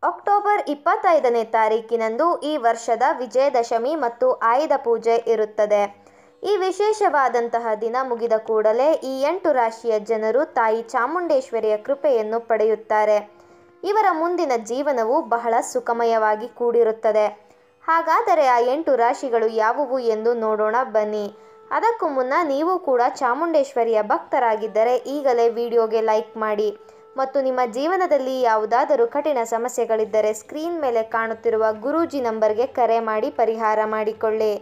October ಇಪ್ಪತ್ತೈದನೇ ತಾರೀಕಿನಂದು ಈ ವರ್ಷದ ವಿಜಯದಶಮಿ ಮತ್ತು ಆಯುಧ ಪೂಜೆ ಇರುತ್ತದೆ ಈ ವಿಶೇಷವಾದಂತಹ ದಿನ ಮುಗಿದ ಕೂಡಲೇ ಈ ಎಂಟು ರಾಶಿಯ ಜನರು ತಾಯಿ ಚಾಮುಂಡೇಶ್ವರಿಯ ಕೃಪೆಯನ್ನು ಪಡೆಯುತ್ತಾರೆ ಇವರ ಮುಂದಿನ ಜೀವನವು ಬಹಳ ಸುಖಮಯವಾಗಿ ಕೂಡಿರುತ್ತದೆ ಹಾಗಾದರೆ ಆ ಎಂಟು ರಾಶಿಗಳು ಯಾವುವು ಎಂದು ನೋಡೋಣ ಬನ್ನಿ ಅದಕ್ಕೂ ಮುನ್ನ ನೀವು ಕೂಡ ಚಾಮುಂಡೇಶ್ವರಿಯ ಭಕ್ತರಾಗಿದ್ದರೆ ಈಗಲೇ ವಿಡಿಯೋಗೆ ಲೈಕ್ ಮಾಡಿ ಮತ್ತು ನಿಮ್ಮ ಜೀವನದಲ್ಲಿ ಯಾವುದಾದರೂ ಕಠಿಣ ಸಮಸ್ಯೆಗಳಿದ್ದರೆ ಸ್ಕ್ರೀನ್ ಮೇಲೆ ಕಾಣುತ್ತಿರುವ ಗುರೂಜಿ ನಂಬರ್ಗೆ ಕರೆ ಮಾಡಿ ಪರಿಹಾರ ಮಾಡಿಕೊಳ್ಳಿ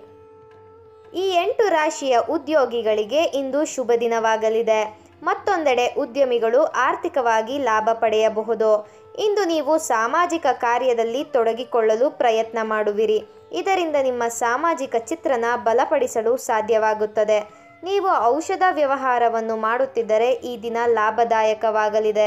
ಈ ಎಂಟು ರಾಶಿಯ ಉದ್ಯೋಗಿಗಳಿಗೆ ಇಂದು ಶುಭ ದಿನವಾಗಲಿದೆ ಮತ್ತೊಂದೆಡೆ ಉದ್ಯಮಿಗಳು ಆರ್ಥಿಕವಾಗಿ ಲಾಭ ಪಡೆಯಬಹುದು ಇಂದು ನೀವು ಸಾಮಾಜಿಕ ಕಾರ್ಯದಲ್ಲಿ ತೊಡಗಿಕೊಳ್ಳಲು ಪ್ರಯತ್ನ ಮಾಡುವಿರಿ ಇದರಿಂದ ನಿಮ್ಮ ಸಾಮಾಜಿಕ ಚಿತ್ರಣ ಬಲಪಡಿಸಲು ಸಾಧ್ಯವಾಗುತ್ತದೆ ನೀವು ಔಷಧ ವ್ಯವಹಾರವನ್ನು ಮಾಡುತ್ತಿದ್ದರೆ ಈ ದಿನ ಲಾಭದಾಯಕವಾಗಲಿದೆ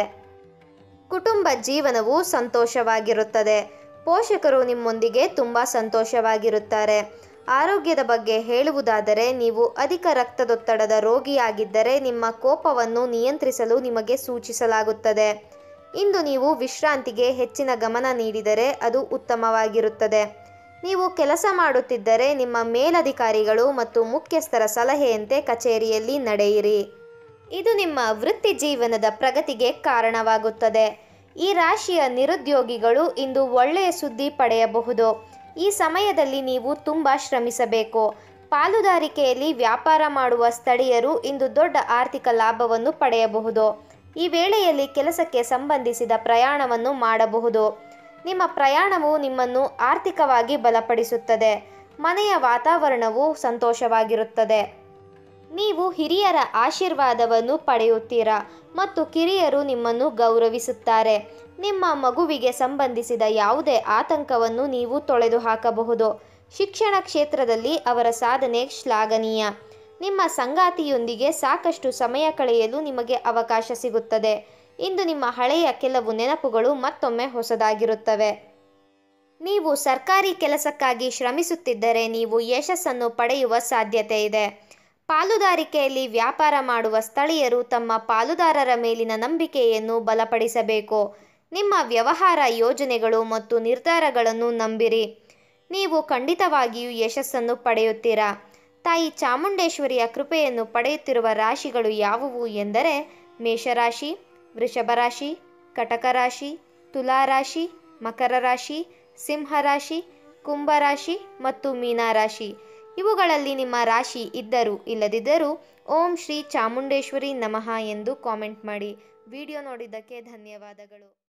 ಕುಟುಂಬ ಜೀವನವು ಸಂತೋಷವಾಗಿರುತ್ತದೆ ಪೋಷಕರು ನಿಮ್ಮೊಂದಿಗೆ ತುಂಬ ಸಂತೋಷವಾಗಿರುತ್ತಾರೆ ಆರೋಗ್ಯದ ಬಗ್ಗೆ ಹೇಳುವುದಾದರೆ ನೀವು ಅಧಿಕ ರಕ್ತದೊತ್ತಡದ ರೋಗಿಯಾಗಿದ್ದರೆ ನಿಮ್ಮ ಕೋಪವನ್ನು ನಿಯಂತ್ರಿಸಲು ನಿಮಗೆ ಸೂಚಿಸಲಾಗುತ್ತದೆ ಇಂದು ನೀವು ವಿಶ್ರಾಂತಿಗೆ ಹೆಚ್ಚಿನ ಗಮನ ನೀಡಿದರೆ ಅದು ಉತ್ತಮವಾಗಿರುತ್ತದೆ ನೀವು ಕೆಲಸ ಮಾಡುತ್ತಿದ್ದರೆ ನಿಮ್ಮ ಮೇಲಧಿಕಾರಿಗಳು ಮತ್ತು ಮುಖ್ಯಸ್ಥರ ಸಲಹೆಯಂತೆ ಕಚೇರಿಯಲ್ಲಿ ನಡೆಯಿರಿ ಇದು ನಿಮ್ಮ ವೃತ್ತಿ ಜೀವನದ ಪ್ರಗತಿಗೆ ಕಾರಣವಾಗುತ್ತದೆ ಈ ರಾಶಿಯ ನಿರುದ್ಯೋಗಿಗಳು ಇಂದು ಒಳ್ಳೆಯ ಸುದ್ದಿ ಪಡೆಯಬಹುದು ಈ ಸಮಯದಲ್ಲಿ ನೀವು ತುಂಬ ಶ್ರಮಿಸಬೇಕು ಪಾಲುದಾರಿಕೆಯಲ್ಲಿ ವ್ಯಾಪಾರ ಮಾಡುವ ಸ್ಥಳೀಯರು ಇಂದು ದೊಡ್ಡ ಆರ್ಥಿಕ ಲಾಭವನ್ನು ಪಡೆಯಬಹುದು ಈ ವೇಳೆಯಲ್ಲಿ ಕೆಲಸಕ್ಕೆ ಸಂಬಂಧಿಸಿದ ಪ್ರಯಾಣವನ್ನು ಮಾಡಬಹುದು ನಿಮ್ಮ ಪ್ರಯಾಣವು ನಿಮ್ಮನ್ನು ಆರ್ಥಿಕವಾಗಿ ಬಲಪಡಿಸುತ್ತದೆ ಮನೆಯ ವಾತಾವರಣವು ಸಂತೋಷವಾಗಿರುತ್ತದೆ ನೀವು ಹಿರಿಯರ ಆಶೀರ್ವಾದವನ್ನು ಪಡೆಯುತ್ತೀರಾ ಮತ್ತು ಕಿರಿಯರು ನಿಮ್ಮನ್ನು ಗೌರವಿಸುತ್ತಾರೆ ನಿಮ್ಮ ಮಗುವಿಗೆ ಸಂಬಂಧಿಸಿದ ಯಾವುದೇ ಆತಂಕವನ್ನು ನೀವು ತೊಳೆದು ಹಾಕಬಹುದು ಶಿಕ್ಷಣ ಕ್ಷೇತ್ರದಲ್ಲಿ ಅವರ ಸಾಧನೆ ಶ್ಲಾಘನೀಯ ನಿಮ್ಮ ಸಂಗಾತಿಯೊಂದಿಗೆ ಸಾಕಷ್ಟು ಸಮಯ ಕಳೆಯಲು ನಿಮಗೆ ಅವಕಾಶ ಸಿಗುತ್ತದೆ ಇಂದು ನಿಮ್ಮ ಹಳೆಯ ಕೆಲವು ನೆನಪುಗಳು ಮತ್ತೊಮ್ಮೆ ಹೊಸದಾಗಿರುತ್ತವೆ ನೀವು ಸರ್ಕಾರಿ ಕೆಲಸಕ್ಕಾಗಿ ಶ್ರಮಿಸುತ್ತಿದ್ದರೆ ನೀವು ಯಶಸ್ಸನ್ನು ಪಡೆಯುವ ಸಾಧ್ಯತೆ ಇದೆ ಪಾಲುದಾರಿಕೆಯಲ್ಲಿ ವ್ಯಾಪಾರ ಮಾಡುವ ಸ್ಥಳೀಯರು ತಮ್ಮ ಪಾಲುದಾರರ ಮೇಲಿನ ನಂಬಿಕೆಯನ್ನು ಬಲಪಡಿಸಬೇಕು ನಿಮ್ಮ ವ್ಯವಹಾರ ಯೋಜನೆಗಳು ಮತ್ತು ನಿರ್ಧಾರಗಳನ್ನು ನಂಬಿರಿ ನೀವು ಖಂಡಿತವಾಗಿಯೂ ಯಶಸ್ಸನ್ನು ಪಡೆಯುತ್ತೀರಾ ತಾಯಿ ಚಾಮುಂಡೇಶ್ವರಿಯ ಕೃಪೆಯನ್ನು ಪಡೆಯುತ್ತಿರುವ ರಾಶಿಗಳು ಯಾವುವು ಎಂದರೆ ಮೇಷರಾಶಿ ವೃಷಭ ರಾಶಿ ಕಟಕ ರಾಶಿ ತುಲಾರಾಶಿ ಮಕರ ರಾಶಿ ಸಿಂಹರಾಶಿ ಕುಂಭರಾಶಿ ಮತ್ತು ಮೀನರಾಶಿ ಇವುಗಳಲ್ಲಿ ನಿಮ್ಮ ರಾಶಿ ಇದ್ದರೂ ಇಲ್ಲದಿದ್ದರೂ ಓಂ ಶ್ರೀ ಚಾಮುಂಡೇಶ್ವರಿ ನಮಃ ಎಂದು ಕಾಮೆಂಟ್ ಮಾಡಿ ವಿಡಿಯೋ ನೋಡಿದ್ದಕ್ಕೆ ಧನ್ಯವಾದಗಳು